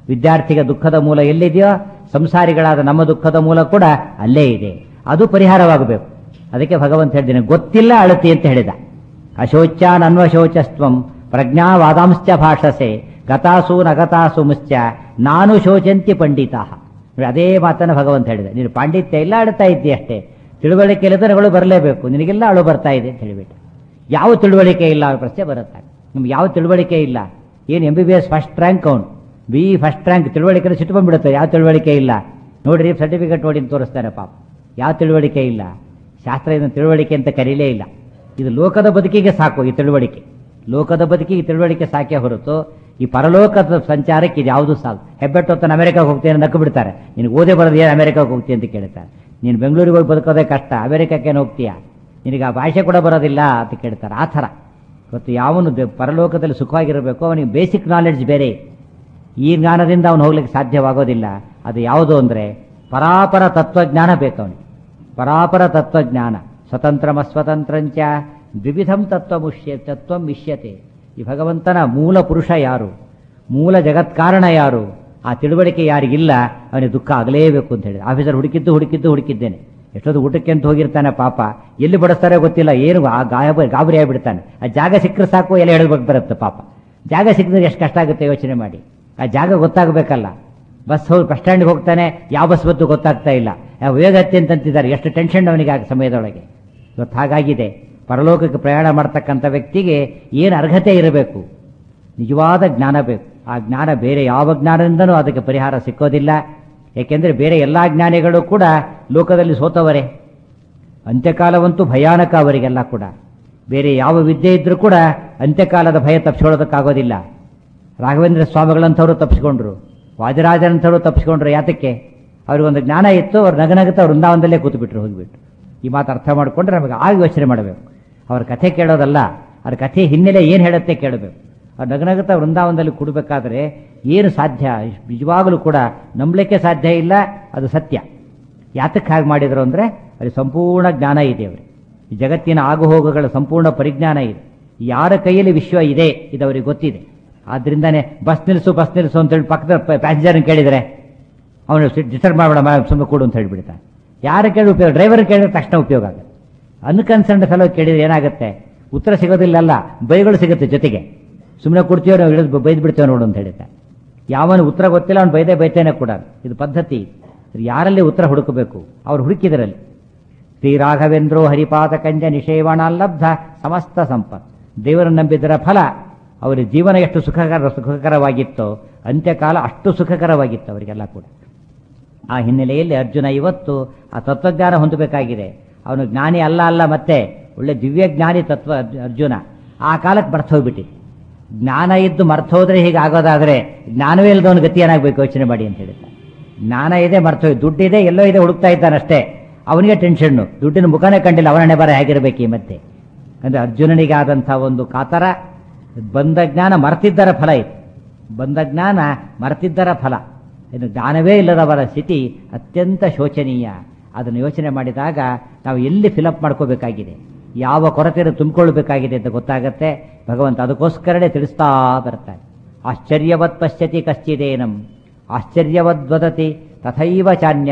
ವಿದ್ಯಾರ್ಥಿಗೆ ದುಃಖದ ಮೂಲ ಎಲ್ಲಿದೆಯೋ ಸಂಸಾರಿಗಳಾದ ನಮ್ಮ ದುಃಖದ ಮೂಲ ಕೂಡ ಅಲ್ಲೇ ಇದೆ ಅದು ಪರಿಹಾರವಾಗಬೇಕು ಅದಕ್ಕೆ ಭಗವಂತ ಹೇಳಿದ್ದೇನೆ ಗೊತ್ತಿಲ್ಲ ಅಳತಿ ಅಂತ ಹೇಳಿದ ಅಶೋಚಾನ್ ಅನ್ವಶೋಚಸ್ತ್ವಂ ಪ್ರಜ್ಞಾವಾದಾಂಶ್ಚ ಭಾಷಸೆ ಗತಾಸು ನಗತಾಸು ಮುಶ್ಚ ನಾನು ಶೋಚಂತಿ ಪಂಡಿತಾ ಅದೇ ಮಾತನ್ನು ಭಗವಂತ ಹೇಳಿದೆ ನೀನು ಪಾಂಡಿತ್ಯ ಇಲ್ಲ ಅಳ್ತಾ ಇದ್ದಿ ಅಷ್ಟೇ ತಿಳುವಳಿಕೆ ಇಲ್ಲದರೆಗಳು ಬರಲೇಬೇಕು ನಿನಗೆಲ್ಲ ಅಳು ಬರ್ತಾ ಇದೆ ಅಂತ ಹೇಳಿಬಿಟ್ಟು ಯಾವ ತಿಳುವಳಿಕೆ ಇಲ್ಲ ಅವ್ರ ಪ್ರಶ್ನೆ ಬರುತ್ತೆ ನಿಮ್ಗೆ ಯಾವ ತಿಳುವಳಿಕೆ ಇಲ್ಲ ಏನು M B B S first rank ಅವನು ಬಿ ಫಸ್ಟ್ ರ್ಯಾಂಕ್ ತಿಳುವಳಿಕೆ ಸಿಟ್ಟು ಬಂದ್ಬಿಡುತ್ತೆ ಯಾವ ತಿಳುವಳಿಕೆ ಇಲ್ಲ ನೋಡ್ರಿ ಸರ್ಟಿಫಿಕೇಟ್ ನೋಡಿ ಅಂತ ತೋರಿಸ್ತಾರೆ ಪಾಪ ಯಾವ ತಿಳುವಳಿಕೆ ಇಲ್ಲ ಶಾಸ್ತ್ರ ಇದನ್ನು ತಿಳುವಳಿಕೆ ಅಂತ ಕರೀಲೇ ಇಲ್ಲ ಇದು ಲೋಕದ ಬದುಕಿಗೆ ಸಾಕು ಈ ತಿಳುವಳಿಕೆ ಲೋಕದ ಬದುಕಿಗೆ ತಿಳುವಳಿಕೆ ಸಾಕೆ ಹೊರತು ಈ ಪರಲೋಕದ ಸಂಚಾರಕ್ಕೆ ಇದು ಯಾವುದು ಸಾಲು ಹೆಬ್ಬೆಟ್ಟು ಹೊತ್ತನ ಅಮೆರಿಕಾಗೆ ಹೋಗ್ತೀನಿ ನಕ್ಕು ಬಿಡ್ತಾರೆ ನೀನು ಓದೇ ಬರೋದು ಏನು ಅಮೆರಿಕಾಗೆ ಹೋಗ್ತೀಯ ಅಂತ ಕೇಳ್ತಾರೆ ನೀನು ಬೆಂಗಳೂರಿಗೆ ಹೋಗಿ ಬದುಕೋದೇ ಕಷ್ಟ ಅಮೆರಿಕಕ್ಕೇನು ಹೋಗ್ತೀಯಾ ನಿನಗೆ ಆ ಭಾಷೆ ಕೂಡ ಬರೋದಿಲ್ಲ ಅಂತ ಕೇಳ್ತಾರೆ ಆ ಥರ ಇವತ್ತು ಯಾವನು ದೆ- ಪರಲೋಕದಲ್ಲಿ ಸುಖವಾಗಿರಬೇಕು ಅವನಿಗೆ ಬೇಸಿಕ್ ನಾಲೆಡ್ಜ್ ಬೇರೆ ಈ ಜ್ಞಾನದಿಂದ ಅವನು ಹೋಗ್ಲಿಕ್ಕೆ ಸಾಧ್ಯವಾಗೋದಿಲ್ಲ ಅದು ಯಾವುದು ಅಂದರೆ ಪರಾಪರ ತತ್ವಜ್ಞಾನ ಬೇಕು ಅವನಿಗೆ ಪರಾಪರ ತತ್ವಜ್ಞಾನ ಸ್ವತಂತ್ರಮ ಸ್ವತಂತ್ರಂಚ ದ್ವಿವಿಧಂ ತತ್ವ ಮುಷ್ಯ ತತ್ವ ಮಿಷ್ಯತೆ ಈ ಭಗವಂತನ ಮೂಲ ಪುರುಷ ಯಾರು ಮೂಲ ಜಗತ್ಕಾರಣ ಯಾರು ಆ ತಿಳುವಳಿಕೆ ಯಾರಿಗಿಲ್ಲ ಅವನಿಗೆ ದುಃಖ ಆಗಲೇಬೇಕು ಅಂತ ಹೇಳಿ ಆಫೀಸರ್ ಹುಡುಕಿದ್ದು ಹುಡುಕಿದ್ದು ಹುಡುಕಿದ್ದೇನೆ ಎಷ್ಟೊತ್ತು ಊಟಕ್ಕೆ ಅಂತ ಹೋಗಿರ್ತಾನೆ ಪಾಪ ಎಲ್ಲಿ ಬಡಿಸ್ತಾರೆ ಗೊತ್ತಿಲ್ಲ ಏನು ಆ ಗಾಯ ಗಾಬರಿ ಆಗಿಬಿಡ್ತಾನೆ ಆ ಜಾಗ ಸಿಕ್ಕರೆ ಸಾಕು ಎಲ್ಲ ಹೇಳಬೇಕು ಬರುತ್ತೆ ಪಾಪ ಜಾಗ ಸಿಕ್ಕಿದ್ರೆ ಎಷ್ಟು ಕಷ್ಟ ಆಗುತ್ತೆ ಯೋಚನೆ ಮಾಡಿ ಆ ಜಾಗ ಗೊತ್ತಾಗಬೇಕಲ್ಲ ಬಸ್ ಹೋಗಿ ಬಸ್ ಸ್ಟ್ಯಾಂಡ್ಗೆ ಹೋಗ್ತಾನೆ ಯಾವ ಬಸ್ ಬತ್ತು ಗೊತ್ತಾಗ್ತಾ ಇಲ್ಲ ಯಾವ ವೇಗತ್ತೆ ಅಂತಂತಿದ್ದಾರೆ ಎಷ್ಟು ಟೆನ್ಷನ್ ಅವನಿಗೆ ಆ ಸಮಯದೊಳಗೆ ಇವತ್ತು ಹಾಗಾಗಿದೆ ಪರಲೋಕಕ್ಕೆ ಪ್ರಯಾಣ ಮಾಡ್ತಕ್ಕಂಥ ವ್ಯಕ್ತಿಗೆ ಏನು ಅರ್ಹತೆ ಇರಬೇಕು ನಿಜವಾದ ಜ್ಞಾನ ಬೇಕು ಆ ಜ್ಞಾನ ಬೇರೆ ಯಾವ ಜ್ಞಾನದಿಂದನೂ ಅದಕ್ಕೆ ಪರಿಹಾರ ಸಿಕ್ಕೋದಿಲ್ಲ ಏಕೆಂದರೆ ಬೇರೆ ಎಲ್ಲ ಜ್ಞಾನಿಗಳು ಕೂಡ ಲೋಕದಲ್ಲಿ ಸೋತವರೇ ಅಂತ್ಯಕಾಲವಂತೂ ಭಯಾನಕ ಅವರಿಗೆಲ್ಲ ಕೂಡ ಬೇರೆ ಯಾವ ವಿದ್ಯೆ ಇದ್ರೂ ಕೂಡ ಅಂತ್ಯಕಾಲದ ಭಯ ತಪ್ಪಿಸ್ಕೊಳ್ಳೋದಕ್ಕಾಗೋದಿಲ್ಲ ರಾಘವೇಂದ್ರ ಸ್ವಾಮಿಗಳಂಥವ್ರು ತಪ್ಪಿಸ್ಕೊಂಡ್ರು ವಾದಿರಾಜರಂಥವ್ರು ತಪ್ಪಿಸ್ಕೊಂಡ್ರು ಯಾತಕ್ಕೆ ಅವ್ರಿಗೊಂದು ಜ್ಞಾನ ಇತ್ತು ಅವ್ರು ನಗನಗುತ್ತಾ ವೃಂದಾವನದಲ್ಲೇ ಕೂತ್ಬಿಟ್ರು ಹೋಗಿಬಿಟ್ಟು ಈ ಮಾತು ಅರ್ಥ ಮಾಡಿಕೊಂಡ್ರೆ ನಮಗೆ ಆಗ ಯೋಚನೆ ಮಾಡಬೇಕು ಅವ್ರ ಕಥೆ ಕೇಳೋದಲ್ಲ ಅವ್ರ ಕಥೆ ಹಿನ್ನೆಲೆ ಏನು ಹೇಳುತ್ತೆ ಕೇಳಬೇಕು ಅವ್ರು ನಗನಗುತ್ತಾ ವೃಂದಾವನದಲ್ಲಿ ಕೂಡಬೇಕಾದ್ರೆ ಏನು ಸಾಧ್ಯ ನಿಜವಾಗಲೂ ಕೂಡ ನಂಬಲಿಕ್ಕೆ ಸಾಧ್ಯ ಇಲ್ಲ ಅದು ಸತ್ಯ ಯಾತಕ್ಕೆ ಹಾಗೆ ಮಾಡಿದ್ರು ಅಂದರೆ ಅಲ್ಲಿ ಸಂಪೂರ್ಣ ಜ್ಞಾನ ಇದೆ ಅವರಿಗೆ ಈ ಜಗತ್ತಿನ ಆಗುಹೋಗುಗಳ ಸಂಪೂರ್ಣ ಪರಿಜ್ಞಾನ ಇದೆ ಯಾರ ಕೈಯಲ್ಲಿ ವಿಶ್ವ ಇದೆ ಇದು ಅವರಿಗೆ ಗೊತ್ತಿದೆ ಆದ್ರಿಂದಾನೆ ಬಸ್ ನಿಲ್ಲಿಸು ಬಸ್ ನಿಲ್ಲಿಸು ಅಂತೇಳಿ ಪಕ್ಕದ ಪ್ಯಾಸೆಂಜರ್ನ ಕೇಳಿದರೆ ಅವನು ಡಿಸ್ಟರ್ಬ್ ಮಾಡಬೇಡ ಸುಮ್ಮನೆ ಕೊಡು ಅಂತ ಹೇಳ್ಬಿಡ್ತಾನೆ ಯಾರ ಕೇಳಿ ಉಪಯೋಗ ಡ್ರೈವರ್ ಕೇಳಿದ್ರೆ ತಕ್ಷಣ ಉಪಯೋಗ ಆಗುತ್ತೆ ಅನ್ಕನ್ಸರ್ನ್ಡ್ ಫೆಲೋ ಕೇಳಿದ್ರೆ ಏನಾಗುತ್ತೆ ಉತ್ತರ ಸಿಗೋದಿಲ್ಲಲ್ಲ ಬೈಗಳು ಸಿಗುತ್ತೆ ಜೊತೆಗೆ ಸುಮ್ಮನೆ ಕೊಡ್ತೀವೋ ನಾವು ಇಳಿದು ಬೈದು ಬಿಡ್ತೇವೆ ನೋಡು ಅಂತ ಹೇಳ್ತಾರೆ ಯಾವನು ಉತ್ತರ ಗೊತ್ತಿಲ್ಲ ಅವ್ನು ಬೈದೇ ಬೈತೇನೆ ಕೂಡ ಇದು ಪದ್ಧತಿ ಯಾರಲ್ಲಿ ಉತ್ತರ ಹುಡುಕಬೇಕು ಅವ್ರು ಹುಡುಕಿದರಲ್ಲಿ ಶ್ರೀ ರಾಘವೇಂದ್ರೋ ಹರಿಪಾದ ಕಂಜ ನಿಷೇವಣಾಲಬ್ಧ ಸಮಸ್ತ ಸಂಪತ್ ದೇವರನ್ನು ನಂಬಿದ್ದರ ಫಲ ಅವರ ಜೀವನ ಎಷ್ಟು ಸುಖಕರ ಸುಖಕರವಾಗಿತ್ತೋ ಅಂತ್ಯಕಾಲ ಅಷ್ಟು ಸುಖಕರವಾಗಿತ್ತು ಅವರಿಗೆಲ್ಲ ಕೂಡ ಆ ಹಿನ್ನೆಲೆಯಲ್ಲಿ ಅರ್ಜುನ ಇವತ್ತು ಆ ತತ್ವಜ್ಞಾನ ಹೊಂದಬೇಕಾಗಿದೆ ಅವನು ಜ್ಞಾನಿ ಅಲ್ಲ ಅಲ್ಲ ಮತ್ತೆ ಒಳ್ಳೆ ದಿವ್ಯ ಜ್ಞಾನಿ ತತ್ವ ಅರ್ಜು- ಅರ್ಜುನ ಆ ಕಾಲಕ್ಕೆ ಮರ್ತು ಹೋಗ್ಬಿಟ್ಟಿದೆ ಜ್ಞಾನ ಇದ್ದು ಮರ್ತು ಹೋದ್ರೆ ಹೀಗೆ ಆಗೋದಾದ್ರೆ ಜ್ಞಾನವೇ ಇಲ್ಲದವನು ಗತಿ ಏನಾಗಬೇಕು ಯೋಚನೆ ಮಾಡಿ ಅಂತ ಹೇಳ್ತಾರೆ ಜ್ಞಾನ ಇದೆ ಮರ್ತು ಹೋಗಿ ದುಡ್ಡಿದೆ ಎಲ್ಲೋ ಇದೆ ಹುಡುಕ್ತಾ ಇದ್ದಾನಷ್ಟೇ ಅವನಿಗೆ ಟೆನ್ಷನ್ನು ದುಡ್ಡಿನ ಮುಖನೇ ಕಂಡಿಲ್ಲ ಅವನ ಬರ ಹೇಗಿರಬೇಕು ಈ ಮಧ್ಯೆ ಅಂದ್ರೆ ಅರ್ಜುನನಿಗೆ ಆದಂಥ ಒಂದು ಕಾತರ ಬಂದ ಜ್ಞಾನ ಮರ್ತಿದ್ದರ ಫಲ ಇದು ಬಂದ ಜ್ಞಾನ ಮರ್ತಿದ್ದರ ಫಲ ಇನ್ನು ಜ್ಞಾನವೇ ಇಲ್ಲದವರ ಸ್ಥಿತಿ ಅತ್ಯಂತ ಶೋಚನೀಯ ಅದನ್ನು ಯೋಚನೆ ಮಾಡಿದಾಗ ನಾವು ಎಲ್ಲಿ ಫಿಲಪ್ ಮಾಡ್ಕೋಬೇಕಾಗಿದೆ ಯಾವ ಕೊರತೆಯನ್ನು ತುಂಬಿಕೊಳ್ಬೇಕಾಗಿದೆ ಅಂತ ಗೊತ್ತಾಗತ್ತೆ ಭಗವಂತ ಅದಕ್ಕೋಸ್ಕರನೇ ತಿಳಿಸ್ತಾ ಬರ್ತಾನೆ ಆಶ್ಚರ್ಯವತ್ ಪಶ್ಯತಿ ಕಶ್ಚಿದೇನಂ ಆಶ್ಚರ್ಯವದ್ ವದತಿ ತಥೈವ ಚಾನ್ಯ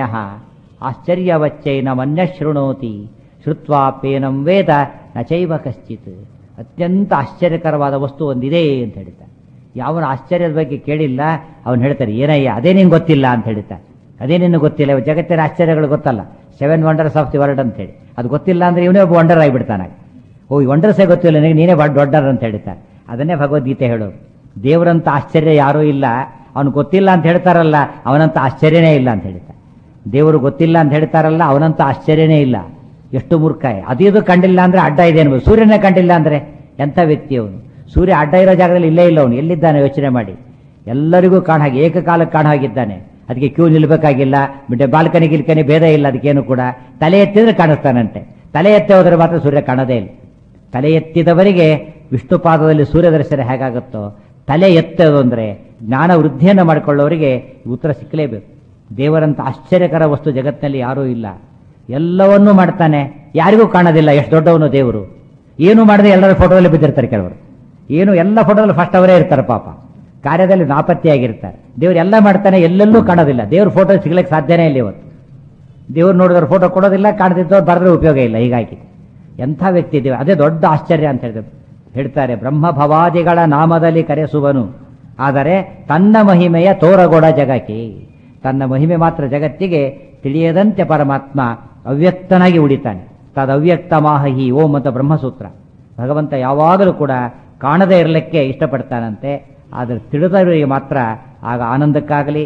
ಆಶ್ಚರ್ಯವಚ್ಚೈನಮನ್ಯ ಶೃಣೋತಿ ಶ್ರುತ್ವಾಪೇನಂ ವೇದ ನಚೈವ ಕಶ್ಚಿತ್ ಅತ್ಯಂತ ಆಶ್ಚರ್ಯಕರವಾದ ವಸ್ತು ಒಂದಿದೆ ಅಂತ ಹೇಳ್ತಾರೆ ಯಾವನ ಆಶ್ಚರ್ಯದ ಬಗ್ಗೆ ಕೇಳಿಲ್ಲ ಅವನು ಹೇಳ್ತಾರೆ ಏನಯ್ಯ ಅದೇ ನಿಂಗೆ ಗೊತ್ತಿಲ್ಲ ಅಂತ ಹೇಳ್ತಾರೆ ಅದೇ ನಿನ್ನ ಗೊತ್ತಿಲ್ಲ ಇವಾಗ ಜಗತ್ತಿನ ಆಶ್ಚರ್ಯಗಳು ಗೊತ್ತಲ್ಲ seven wonders of the world ಅಂತ ಹೇಳಿ ಅದು ಗೊತ್ತಿಲ್ಲ ಅಂದ್ರೆ ಇವನೇ ಒಬ್ಬ ವಂಡರ್ ಆಗಿಬಿಡ್ತಾನೆ ಓ ಈ ವಂಡರ್ಸೇ ಗೊತ್ತಿಲ್ಲ ನಿನಗೆ ನೀನೇ ದೊಡ್ಡರ್ ಅಂತ ಹೇಳ್ತಾರೆ ಅದನ್ನೇ ಭಗವದ್ಗೀತೆ ಹೇಳೋದು ದೇವರಂತ ಆಶ್ಚರ್ಯ ಯಾರೂ ಇಲ್ಲ ಅವನು ಗೊತ್ತಿಲ್ಲ ಅಂತ ಹೇಳ್ತಾರಲ್ಲ ಅವನಂತ ಆಶ್ಚರ್ಯನೇ ಇಲ್ಲ ಅಂತ ಹೇಳ್ತಾರೆ ದೇವರು ಗೊತ್ತಿಲ್ಲ ಅಂತ ಹೇಳ್ತಾರಲ್ಲ ಅವನಂತ ಆಶ್ಚರ್ಯನೇ ಇಲ್ಲ ಎಷ್ಟು ಮೂರ್ಖ ಅದು ಇದು ಕಂಡಿಲ್ಲ ಅಂದ್ರೆ ಅಡ್ಡ ಇದೆ ಅನ್ಬೋದು ಸೂರ್ಯನೇ ಕಂಡಿಲ್ಲ ಅಂದ್ರೆ ಎಂಥ ವ್ಯಕ್ತಿ ಅವನು ಸೂರ್ಯ ಅಡ್ಡ ಇರೋ ಜಾಗದಲ್ಲಿ ಇಲ್ಲೇ ಇಲ್ಲ ಅವನು ಎಲ್ಲಿದ್ದಾನೆ ಯೋಚನೆ ಮಾಡಿ ಎಲ್ಲರಿಗೂ ಕಾಣ ಹಾಗೆ ಏಕಕಾಲಕ್ಕೆ ಕಾಣ ಹಾಗಿದ್ದಾನೆ ಅದಕ್ಕೆ ಕ್ಯೂ ನಿಲ್ಬೇಕಾಗಿಲ್ಲ ಬಿಟ್ಟೆ ಬಾಲ್ಕನಿ ಗಿಲ್ಕನಿ ಭೇದ ಇಲ್ಲ ಅದಕ್ಕೇನು ಕೂಡ ತಲೆ ಎತ್ತಿದ್ರೆ ಕಾಣಿಸ್ತಾನಂತೆ ತಲೆ ಎತ್ತಿ ಹೋದ್ರೆ ಮಾತ್ರ ಸೂರ್ಯ ಕಾಣೋದೇ ಇಲ್ಲ ತಲೆ ಎತ್ತಿದವರಿಗೆ ವಿಷ್ಣು ಪಾದದಲ್ಲಿ ಸೂರ್ಯ ದರ್ಶನ ಹೇಗಾಗುತ್ತೋ ತಲೆ ಎತ್ತೋದು ಅಂದ್ರೆ ಜ್ಞಾನ ವೃದ್ಧಿಯನ್ನು ಮಾಡಿಕೊಳ್ಳೋರಿಗೆ ಉತ್ತರ ಸಿಕ್ಕಲೇಬೇಕು ದೇವರಂತ ಆಶ್ಚರ್ಯಕರ ವಸ್ತು ಜಗತ್ತಿನಲ್ಲಿ ಯಾರೂ ಇಲ್ಲ ಎಲ್ಲವನ್ನೂ ಮಾಡ್ತಾನೆ ಯಾರಿಗೂ ಕಾಣೋದಿಲ್ಲ ಎಷ್ಟು ದೊಡ್ಡವನು ದೇವರು ಏನು ಮಾಡದೆ ಎಲ್ಲರ ಫೋಟೋದಲ್ಲಿ ಬಿದ್ದಿರ್ತಾರೆ ಕೆಲವರು ಏನು ಎಲ್ಲ ಫೋಟೋದಲ್ಲಿ ಫಸ್ಟ್ ಅವರೇ ಇರ್ತಾರೆ ಪಾಪ ಕಾರ್ಯದಲ್ಲಿ ನಾಪತ್ತೆಯಾಗಿರ್ತಾರೆ ದೇವ್ರು ಎಲ್ಲ ಮಾಡ್ತಾನೆ ಎಲ್ಲೆಲ್ಲೂ ಕಾಣೋದಿಲ್ಲ ದೇವ್ರ ಫೋಟೋ ಸಿಗ್ಲಿಕ್ಕೆ ಸಾಧ್ಯನೇ ಇಲ್ಲ ಇವತ್ತು ದೇವ್ರು ನೋಡಿದ್ರೆ ಫೋಟೋ ಕೊಡೋದಿಲ್ಲ ಕಾಣದಿದ್ದವ್ರು ಬರೆದ್ರೆ ಉಪಯೋಗ ಇಲ್ಲ ಹೀಗಾಗಿ ಎಂಥ ವ್ಯಕ್ತಿ ಇದ್ದೀವಿ ಅದೇ ದೊಡ್ಡ ಆಶ್ಚರ್ಯ ಅಂತ ಹೇಳಿದ್ರು ಹೇಳ್ತಾರೆ ಬ್ರಹ್ಮ ಭವಾದಿಗಳ ನಾಮದಲ್ಲಿ ಕರೆಸುವನು ಆದರೆ ತನ್ನ ಮಹಿಮೆಯ ತೋರಗೊಡ ಜಗಕ್ಕೆ ತನ್ನ ಮಹಿಮೆ ಮಾತ್ರ ಜಗತ್ತಿಗೆ ತಿಳಿಯದಂತೆ ಪರಮಾತ್ಮ ಅವ್ಯಕ್ತನಾಗಿ ಉಳಿತಾನೆ ತದ ಅವ್ಯಕ್ತ ಮಾಹಿ ಓಂ ಅಂತ ಬ್ರಹ್ಮಸೂತ್ರ ಭಗವಂತ ಯಾವಾಗಲೂ ಕೂಡ ಕಾಣದೇ ಇರಲಿಕ್ಕೆ ಇಷ್ಟಪಡ್ತಾನಂತೆ ಆದರೆ ತಿಳಿದವರಿಗೆ ಮಾತ್ರ ಆಗ ಆನಂದಕ್ಕಾಗಲಿ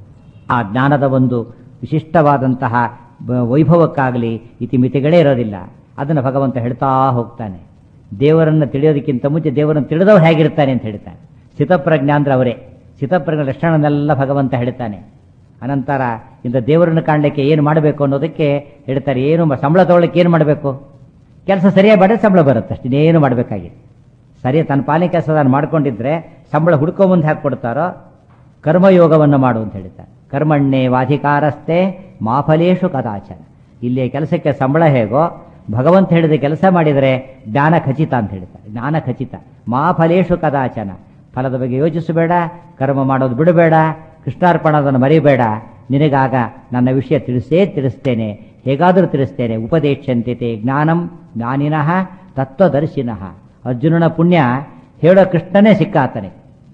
ಆ ಜ್ಞಾನದ ಒಂದು ವಿಶಿಷ್ಟವಾದಂತಹ ಬ- ವೈಭವಕ್ಕಾಗಲಿ ಇತಿಮಿತಿಗಳೇ ಇರೋದಿಲ್ಲ ಅದನ್ನು ಭಗವಂತ ಹೇಳ್ತಾ ಹೋಗ್ತಾನೆ ದೇವರನ್ನು ತಿಳಿಯೋದಕ್ಕಿಂತ ಮುಂಚೆ ದೇವರನ್ನು ತಿಳಿದವ್ರು ಹೇಗಿರ್ತಾನೆ ಅಂತ ಹೇಳ್ತಾನೆ ಸ್ಥಿತಪ್ರಜ್ಞ ಅಂದ್ರೆ ಅವರೇ ಸ್ಥಿತಪ್ರಜ್ಞ ಲಕ್ಷಣನೆಲ್ಲ ಭಗವಂತ ಹೇಳ್ತಾನೆ ಅನಂತರ ಇಂಥ ದೇವರನ್ನು ಕಾಣಲಿಕ್ಕೆ ಏನು ಮಾಡಬೇಕು ಅನ್ನೋದಕ್ಕೆ ಹೇಳ್ತಾರೆ ಏನು ಮ- ಸಂಬಳ ತಗೊಳ್ಳಕ್ಕೆ ಏನು ಮಾಡಬೇಕು ಕೆಲಸ ಸರಿಯಾಗಿ ಮಾಡಿದ್ರೆ ಸಂಬಳ ಬರುತ್ತೆ ಅಷ್ಟೇ ಇನ್ನೇನು ಮಾಡಬೇಕಾಗಿದೆ ಸರಿ ತನ್ನ ಪಾಲಿನ ಕೆಲಸ ನಾನು ಮಾಡ್ಕೊಂಡಿದ್ರೆ ಸಂಬಳ ಹುಡ್ಕೋ ಮುಂದೆ ಹಾಕಿ ಕೊಡ್ತಾರೋ ಕರ್ಮಯೋಗವನ್ನು ಮಾಡು ಅಂತ ಹೇಳ್ತಾರೆ ಕರ್ಮಣ್ಣೆ ವಾಧಿಕಾರಸ್ಥೆ ಮಾಫಲೇಶು ಕದಾಚನ ಇಲ್ಲಿ ಕೆಲಸಕ್ಕೆ ಸಂಬಳ ಹೇಗೋ ಭಗವಂತ ಹೇಳಿದ ಕೆಲಸ ಮಾಡಿದರೆ ಜ್ಞಾನ ಖಚಿತ ಅಂತ ಹೇಳ್ತಾರೆ ಜ್ಞಾನ ಖಚಿತ ಮಾಫಲೇಶು ಕದಾಚನ ಫಲದ ಬಗ್ಗೆ ಯೋಚಿಸಬೇಡ ಕರ್ಮ ಮಾಡೋದು ಬಿಡಬೇಡ ಕೃಷ್ಣಾರ್ಪಣದನ್ನು ಮರಿಬೇಡ ನಿನಗಾಗ ನನ್ನ ವಿಷಯ ತಿಳಿಸೇ ತಿಳಿಸ್ತೇನೆ ಹೇಗಾದರೂ ತಿಳಿಸ್ತೇನೆ ಉಪದೇಶಂತಿತೆ ಜ್ಞಾನಂ ಜ್ಞಾನಿನಃ ತತ್ವದರ್ಶಿನಃ ಅರ್ಜುನನ ಪುಣ್ಯ ಹೇಳೋ ಕೃಷ್ಣನೇ ಸಿಕ್ಕಾತನೆ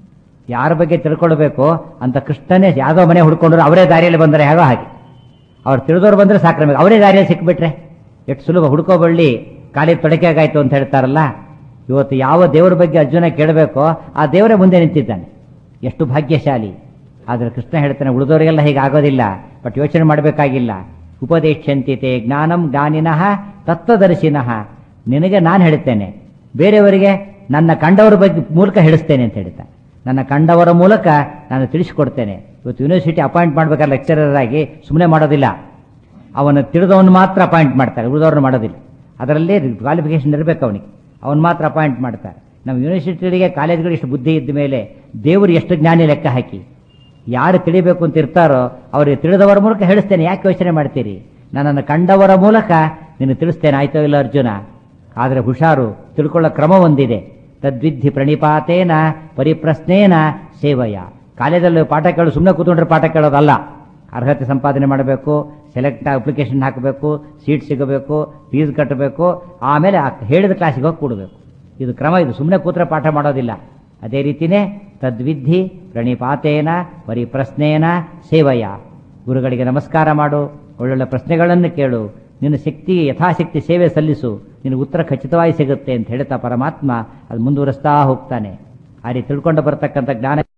ಯಾರ ಬಗ್ಗೆ ತಿಳ್ಕೊಳ್ಬೇಕು ಅಂತ ಕೃಷ್ಣನೇ ಯಾವುದೋ ಮನೆ ಹುಡ್ಕೊಂಡ್ರು ಅವರೇ ದಾರಿಯಲ್ಲಿ ಬಂದರೆ ಹೇಗೋ ಹಾಗೆ ಅವ್ರು ತಿಳಿದವ್ರು ಬಂದರೆ ಸಾಕ್ರಬೇಕು ಅವರೇ ದಾರಿಯಲ್ಲಿ ಸಿಕ್ಬಿಟ್ರೆ ಎಷ್ಟು ಸುಲಭ ಹುಡ್ಕೋಬಳ್ಳಿ ಕಾಲಿಗೆ ತೊಡಕೆಗಾಯ್ತು ಅಂತ ಹೇಳ್ತಾರಲ್ಲ ಇವತ್ತು ಯಾವ ದೇವರ ಬಗ್ಗೆ ಅರ್ಜುನ ಕೇಳಬೇಕೋ ಆ ದೇವರೇ ಮುಂದೆ ನಿಂತಿದ್ದಾನೆ ಎಷ್ಟು ಭಾಗ್ಯಶಾಲಿ ಆದರೆ ಕೃಷ್ಣ ಹೇಳ್ತಾನೆ ಉಳಿದವರಿಗೆಲ್ಲ ಹೀಗೆ ಆಗೋದಿಲ್ಲ ಬಟ್ ಯೋಚನೆ ಮಾಡಬೇಕಾಗಿಲ್ಲ ಉಪದೇಶಂತಿತೆ ಜ್ಞಾನಂ ಜ್ಞಾನಿನಃ ತತ್ವದರ್ಶಿನಃ ನಿನಗೆ ನಾನು ಹೇಳ್ತೇನೆ ಬೇರೆಯವರಿಗೆ ನನ್ನ ಕಂಡವರ ಬಗ್ಗೆ ಮೂಲಕ ಹೇಳಿಸ್ತೇನೆ ಅಂತ ಹೇಳ್ತಾನೆ ನನ್ನ ಕಂಡವರ ಮೂಲಕ ನಾನು ತಿಳಿಸಿಕೊಡ್ತೇನೆ ಇವತ್ತು ಯೂನಿವರ್ಸಿಟಿ ಅಪಾಯಿಂಟ್ ಮಾಡ್ಬೇಕಾದ್ರೆ ಲೆಕ್ಚರರ್ ಆಗಿ ಸುಮ್ಮನೆ ಮಾಡೋದಿಲ್ಲ ಅವನು ತಿಳಿದವನು ಮಾತ್ರ ಅಪಾಯಿಂಟ್ ಮಾಡ್ತಾರೆ ಉಳಿದವ್ರನ್ನ ಮಾಡೋದಿಲ್ಲ ಅದರಲ್ಲಿ ಕ್ವಾಲಿಫಿಕೇಶನ್ ಇರಬೇಕು ಅವನಿಗೆ ಅವನು ಮಾತ್ರ ಅಪಾಯಿಂಟ್ ಮಾಡ್ತಾರೆ ನಮ್ಮ ಯೂನಿವರ್ಸಿಟಿಗಳಿಗೆ ಕಾಲೇಜ್ಗಳು ಇಷ್ಟು ಬುದ್ಧಿ ಇದ್ದ ಮೇಲೆ ದೇವರು ಎಷ್ಟು ಜ್ಞಾನಿ ಲೆಕ್ಕ ಹಾಕಿ ಯಾರು ತಿಳಿಬೇಕು ಅಂತ ಇರ್ತಾರೋ ಅವರಿಗೆ ತಿಳಿದವರ ಮೂಲಕ ಹೇಳಿಸ್ತೇನೆ ಯಾಕೆ ಯೋಚನೆ ಮಾಡ್ತೀರಿ ನನ್ನನ್ನು ಕಂಡವರ ಮೂಲಕ ನೀನು ತಿಳಿಸ್ತೇನೆ ಆಯ್ತೋ ಇಲ್ಲ ಅರ್ಜುನ ಆದರೆ ಹುಷಾರು ತಿಳ್ಕೊಳ್ಳೋ ಕ್ರಮ ಒಂದಿದೆ ತದ್ವಿಧಿ ಪ್ರಣಿಪಾತೇನ ಪರಿಪ್ರಶ್ನೇನ ಸೇವಯ ಕಾಲೇಜಲ್ಲಿ ಪಾಠ ಕೇಳು ಸುಮ್ಮನೆ ಕೂತ್ಕೊಂಡ್ರೆ ಪಾಠ ಕೇಳೋದಲ್ಲ ಅರ್ಹತೆ ಸಂಪಾದನೆ ಮಾಡಬೇಕು ಸೆಲೆಕ್ಟ್ ಅಪ್ಲಿಕೇಶನ್ ಹಾಕಬೇಕು ಸೀಟ್ ಸಿಗಬೇಕು ಫೀಸ್ ಕಟ್ಟಬೇಕು ಆಮೇಲೆ ಆ ಹೇಳಿದ ಕ್ಲಾಸಿಗೆ ಹೋಗಿ ಕೂಡಬೇಕು ಇದು ಕ್ರಮ ಇದು ಸುಮ್ಮನೆ ಕೂತ್ರೆ ಪಾಠ ಮಾಡೋದಿಲ್ಲ ಅದೇ ರೀತಿನೇ ತದ್ವಿಧಿ ಪ್ರಣಿಪಾತೇನ ಪರಿಪ್ರಶ್ನೇನ ಸೇವಯ ಗುರುಗಳಿಗೆ ನಮಸ್ಕಾರ ಮಾಡು ಒಳ್ಳೊಳ್ಳೆ ಪ್ರಶ್ನೆಗಳನ್ನು ಕೇಳು ನಿನ್ನ ಶಕ್ತಿ ಯಥಾಶಕ್ತಿ ಸೇವೆ ಸಲ್ಲಿಸು ನಿನ್ನ ಉತ್ತರ ಖಚಿತವಾಗಿ ಸಿಗುತ್ತೆ ಅಂತ ಹೇಳ್ತಾ ಪರಮಾತ್ಮ ಅದು ಮುಂದುವರಿಸ್ತಾ ಹೋಗ್ತಾನೆ ಆ ರೀತಿ ತಿಳ್ಕೊಂಡು ಬರತಕ್ಕಂಥ ಜ್ಞಾನ